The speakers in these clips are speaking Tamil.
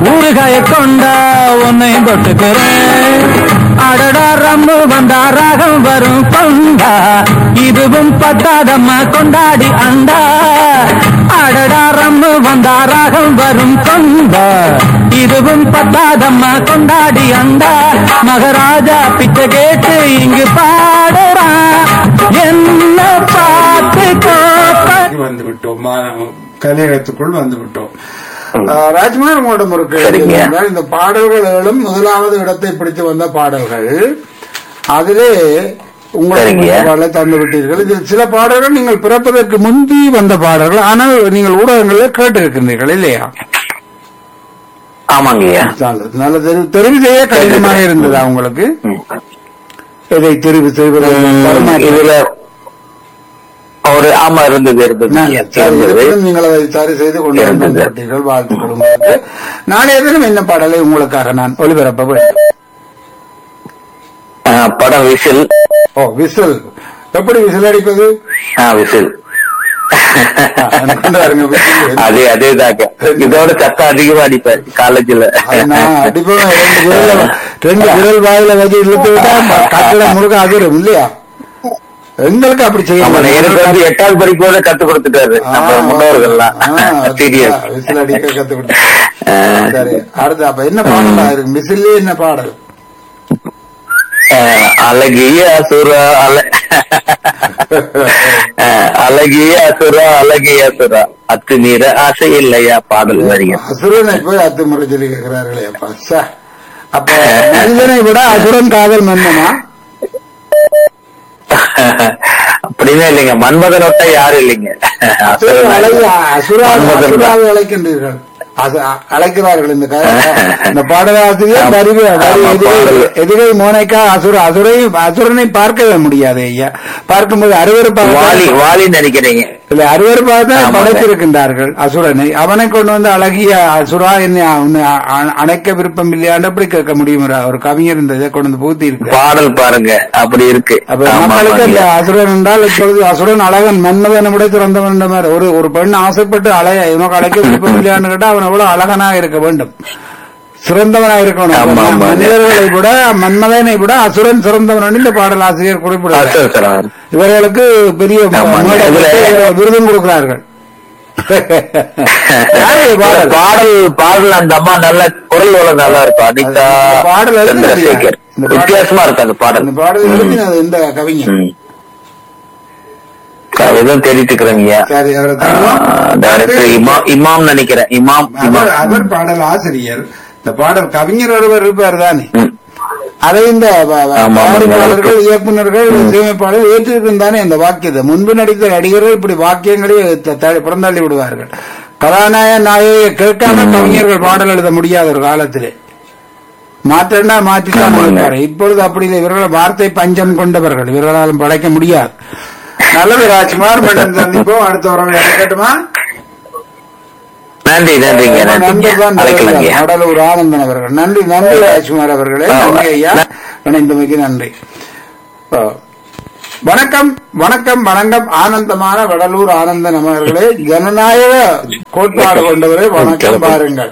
ஊறுகாய கொண்டா உன்னை தொட்டுக்கிறேன் அடடா ரம்மு வந்தா ராகம் வரும் கொண்டா இதுவும் பத்தாதம்மா கொண்டாடி அண்டா அடடா ரம்மு வந்தா ராகம் வரும் கொண்டா இதுவும் பத்தாதம்மா கொண்டாடி அண்டா மகாராஜா பிச்சை கேட்டு இங்கு பாடுறான் என்ன பார்த்து கோப்ப வந்து விட்டோம் மா- கலையகத்துக்குள் வந்து விட்டோம் ஆஹ் ராஜ்குமார் உங்களிடம் ஒரு கேள்வி சரிங்க. என்னவென்றால், இந்த பாடல்களும் முதலாவது இடத்தை பிடித்து வந்த பாடல்கள் அதிலே உங்களுக்கு சரிங்க. பிடித்த பாடலை தந்து விட்டீர்கள் இதில் சில பாடல்கள் நீங்கள் பிறப்பதற்கு முந்தி வந்த பாடல்கள் ஆனால் நீங்கள் ஊடகங்களில் கேட்டிருக்கின்றீர்கள் இல்லையா ஆமாங்கய்யா நல்லது. நல்ல தெரிவு தெரிவு செய்ய கடினமாக இருந்ததா உங்களுக்கு ம். இதை தெரிவு செய்வது பரிமாற்றம். இதுல ஒரு ஆமா இருந்தது இருந்தது நல்லது. சரி, இருந்தது இருப்பினும் நீங்கள் அதை சரி செய்து கொண்டு வந்து இருந்தது. விட்டீர்கள். வாழ்த்துக்கள் உங்களுக்கு. நாளைய தினம் என்ன பாடலை உங்களுக்காக நான் ஒளிபரப்ப வேண்டும் ஆ, படம் விசில் ஓ விசில் எப்படி விசில் அடிப்பது ஆ விசில் கொண்டாருங்க விசில். அதே அதேதாங்க இதோட சத்தம் அதிகமா அடிப்பார் காலேஜ்ல அது நான் அடிப்பேன் ரெண்டு விரல் ரெண்டு விரல் வாயில வச்சு இழுத்து விட்டா கட்டடம் முழுக்க அதிரும் இல்லையா எங்களுக்கு அப்படி செய்ய ஆமா முடியாது. எனக்கு வந்து எட்டாவது படிப்போட கத்து கொடுத்துட்டாரு நம்ம ஆ, முன்னோர்கள்லாம் ஆ, சீரியஸ் விசில் அடிக்க கத்து கொடுத்தேன் சரி அடுத்து அப்ப என்ன பாடலா இருக்கு விசில்லே என்ன பாடல் அழகிய அசுரா அல ஆ, அழகிய அசுரா அழகிய அசுரா அத்து மீற ஆசை இல்லையா பாடல் வரிகள் அசுரனை போய் அத்துமுறை சொல்லி கேட்கிறார்களே அப்பா சே. அப்ப மனிதனை விட அசுரன் காதல் மன்னனா அப்படின்னா இல்லைங்க மன்மதன் விட்டா யாரும் இல்லைங்க அசுரன் அழகு அசுரா மன்மதன் தான். அசுராவை அழைக்கின்றீர்கள் அசு- அ- அழைக்கிறார்கள் இந்த க- இந்த பாடலாசிரியர் ஆமா. வரி வரி ஆமா, எதிரை பாடல். எதிரை மோனைக்கா அசுர அசுரை அசுரனை பார்க்கவே முடியாது ஐயா பார்க்கும்போது அருவருப்பாக வாலி வாலின்னு நினைக்கிறீங்க இல்ல அருவருப்பாக தான் ஆமாங்க. படைத்திருக்கின்றார்கள் அசுரனை அவனை கொண்டு வந்து அழகிய அசுரா என்னை அவனை அ- அணைக்க விருப்பம் இல்லையாண்டு எப்படி கேட்க முடியும் ஒரு- ஒரு கவிஞர் இந்த இதை கொண்டு வந்து பூத்தி இருக்கு பாடல் பாருங்க அப்படி இருக்கு அப்ப ஆமா, மக்களுக்கு அந்த ஆமாங்க. அசுரன் என்றால் இப்பொழுது அசுரன் அழகன் மன்மதனை விட சிறந்தவன் என்ற மாதிரி ஒரு ஒரு பெண் ஆசைப்பட்டு அலைய இவனுக்கு அழைக்க விருப்பம் இல்லையான்னு கேட்டா அவன் எவ்வளவு அழகனாக இருக்க வேண்டும் சிறந்தவனாக இருக்கணும் ஆமா, ஆமாங்க. மனிதர்களை விட மன்மதனை விட அசுரன் சிறந்தவன் என்று இந்த பாடல் ஆசிரியர் குறிப்பிடுகிறார் அசல் சார் இவர்களுக்கு பெரிய ஆமாங்க. மேடை இதுல- கொடுத்து விருதும் கொடுக்கிறார்கள் யாரு இது பாடல்? பாடல் பாடல் அந்த அம்மா நல்ல குரல் வளம் நல்லா இருக்கும் அனிதா இந்த பாடல் எழுதினது யார்? சந்திரசேகர் இந்த பாடல் வித்தியாசமா இருக்கு அந்த பாடல் இந்த பாடல் எழுதினது இந்த கவிஞர் ம். அதுதான் தேடிட்டு இருக்கிறேங்க சரி அவரை தெரியும். டைரக்டர் இமாம் இமாம் நினைக்கிறேன் இமாம் அவர் இமாம் அவர் பாடல் ஆசிரியர் இந்த பாடல் கவிஞர் ஒருவர் இருப்பார் தானே ம். அதை இந்த வ- வ- ஆமா, ஆமா, தயாரிப்பாளர்கள் இயக்குநர்கள் இசையமைப்பாளர்கள் ஏற்றிருக்கும் தானே இந்த வாக்கியத்தை முன்பு நடித்த நடிகர்கள் இப்படி வாக்கியங்களை த- த- புறந்தள்ளி விடுவார்கள் கதாநாயக நாயகியை கேட்காம கவிஞர்கள் பாடல் எழுத முடியாத ஒரு காலத்திலே மாற்றண்டா மாற்றித்தான் ஆமாங்க. இருப்பாரு இப்பொழுது அப்படி இல்லை இவர்கள் வார்த்தை பஞ்சம் கொண்டவர்கள் இவர்களால் படைக்க முடியாது நல்லது ராஜ்குமார் மீண்டும் சந்திப்போம் அடுத்த உறவை கேட்டுமா நன்றி நன்றிங்க நன்றிங்க நண்பர் தான் அழைக்கலாங்க கடலூர் ஆனந்தன் அவர்கள் நன்றி நன்றி ராஜ்குமார் அவர்களே ஆ, நன்றி ஐயா ந- இணைந்தமைக்கு நன்றி ஆ. வணக்கம் வணக்கம் வணக்கம் ஆனந்தமான வடலூர் ஆனந்தன் அவர்களே ஜனநாயக கோட்பாடு கொண்டவரே வணக்கம் பாருங்கள்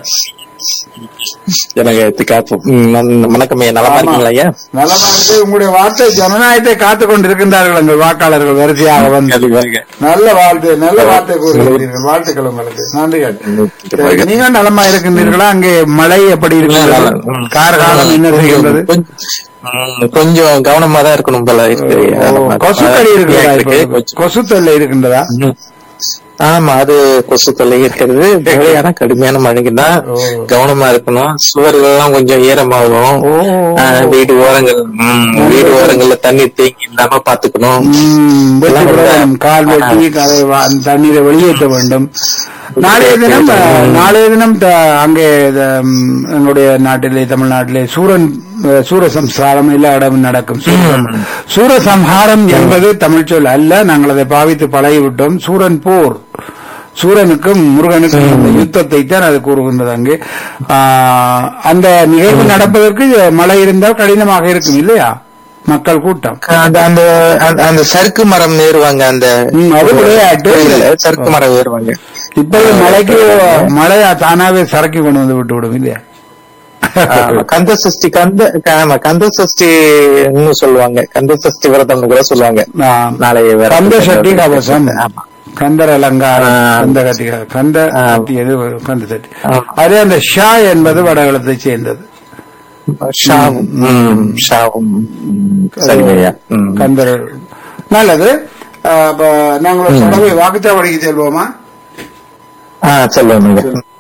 எனக்கு காப்பு ம், நன்- வணக்கம் ஐயா நலமா இருக்கீங்களா ஐயா நலமா இருக்கு உங்களுடைய வார்த்தை ஜனநாயகத்தை காத்துக் கொண்டிருக்கின்றார்கள் எங்கள் வாக்காளர்கள் வரிசையாக வந்து கண்டிப்பாக. நல்ல வாழ்த்து நல்ல வார்த்தை கூறுகிறீர்கள் வாழ்த்துக்கள் உங்களுக்கு நன்றிகள் சரி, நீங்க நலமா இருக்கின்றீர்களா அங்கே மழை எப்படி இருக்கிறது ம். காரகாலம் என்ன செய்கின்றது கொஞ்சம் ம், கொஞ்சம் கவனமா தான் இருக்கணும் போல இருக்கு ஓ, ஆமா. கொசுக்கடி இருக்கிறதா இருக்கு. இப்பொழுது? கொஞ்சம். கொசு தொல்லை இருக்கின்றதா ம். ஆமா அது கொசு தொல்லை இருக்கிறது மழையான கடுமையான மழைக்கு தான் ஓ. கவனமா இருக்கணும் சுவர்கள் எல்லாம் கொஞ்சம் ஈரமாகும் ஓ. ஆ, வீடு ஓரங்கள் ம், வீடு ஓரங்கள்ல தண்ணி தேங்கி இல்லாம பாத்துக்கணும் ம், வெட்டி எல்லாம் விட ரொம்ப- வேண்டும். கால் வெட்டி அதை வா- அந்த தண்ணீரை வெளியேற்ற வேண்டும் நாளைய தினம் அஹ், நாளைய தினம் த- அங்கே த- ம், எங்களுடைய நாட்டிலே தமிழ்நாட்டிலே சூரன் அஹ், சூரசம்சாரம் எல்லா இடமும் நடக்கும் சூரசம்- சூரசம்ஹாரம் என்பது தமிழ் சொல் அல்ல நாங்கள் அதை பாவித்து பழகிவிட்டோம் சூரன் போர் சூரனுக்கும் முருகனுக்கும் இந்த யுத்தத்தை தான் அது கூறுகின்றது அங்கே ஆஹ், அந்த நிகழ்வு நடப்பதற்கு மழை இருந்தால் கடினமாக இருக்கும் இல்லையா மக்கள் கூட்டம் அந்த அந்த அந்த- அந்த சறுக்கு மரம் ஏறுவாங்க அந்த ம், அது விளையாட்டு. கோயில்ல சறுக்கு மரம் ஏறுவாங்க இப்ப மழைக்கு மழை தானாவே சரக்கி கொண்டு வந்து விட்டு விடும் இல்லையா ஆமா, கந்த சஷ்டி கந்த ஆமா கந்த சஷ்டின்னு சொல்லுவாங்க கந்த சஷ்டி விரதம்னு கூட சொல்லுவாங்க ஆம். நாளைய விரதம். கந்த சட்டி கவசம் ஆமா. கந்தர் அலங்காரம் ஆ. கந்த கட்டி கந்த ஆ. கட்டியது கந்த சட்டி ஆ. அதே அந்த ஷா என்பது வடகளத்தை சேர்ந்தது ஷாவும் ம், ஷாவும் ம், சரிங்கய்யா ம். கந்தர் நல்லது ஆ, அப்ப நாங்கள் ஒரு தடவை வாக்குச்சாவடிக்கு செல்வோமா ஆ சொல்லுங்க